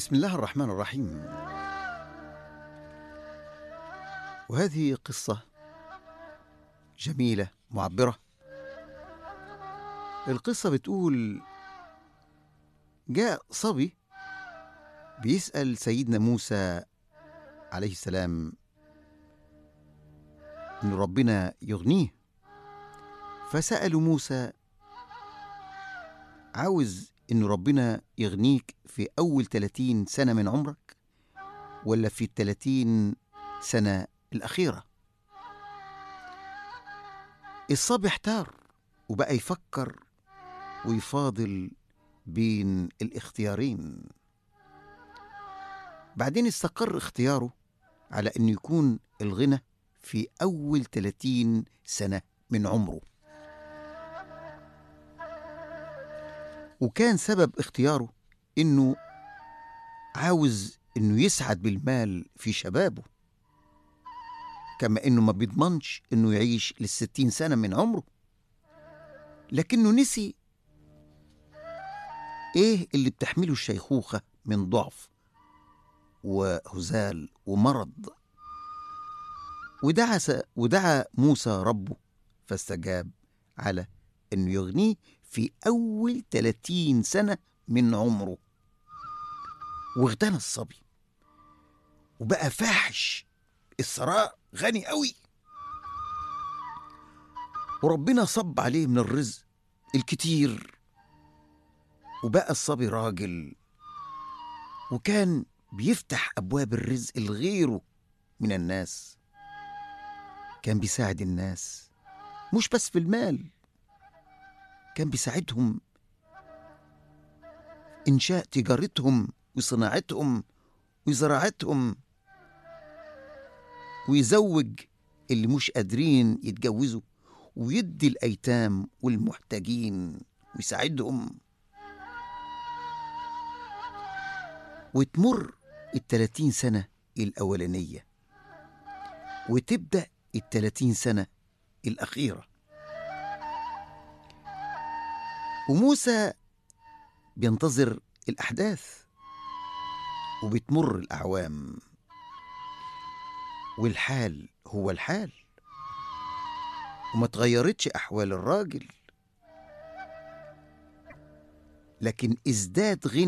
بسم الله الرحمن الرحيم وهذه قصة جميلة معبرة القصة بتقول جاء صبي بيسأل سيدنا موسى عليه السلام إن ربنا يغنيه فسألوا موسى عاوز إن ربنا يغنيك في أول 30 سنة من عمرك ولا في الثلاثين سنة الأخيرة الصبي احتار وبقى يفكر ويفاضل بين الاختيارين بعدين استقر اختياره على أن يكون الغنى في أول 30 سنة من عمره وكان سبب اختياره انه عاوز انه يسعد بالمال في شبابه كما انه ما بيضمنش انه يعيش للستين سنة من عمره لكنه نسي ايه اللي بتحمله الشيخوخة من ضعف وهزال ومرض ودعا س- ودعا موسى ربه فاستجاب على انه يغنيه في أول 30 سنة من عمره واغتنى الصبي وبقى فاحش الثراء غني قوي وربنا صب عليه من الرزق الكتير وبقى الصبي راجل وكان بيفتح أبواب الرزق لغيره من الناس كان بيساعد الناس مش بس في المال كان بيساعدهم إنشاء تجارتهم وصناعتهم وزراعتهم ويزوج اللي مش قادرين يتجوزوا ويدي الأيتام والمحتاجين ويساعدهم وتمر التلاتين سنة الأولانية وتبدأ التلاتين سنة الأخيرة وموسى بينتظر الأحداث وبتمر الأعوام والحال هو الحال وما تغيرتش أحوال الراجل لكن ازداد غنى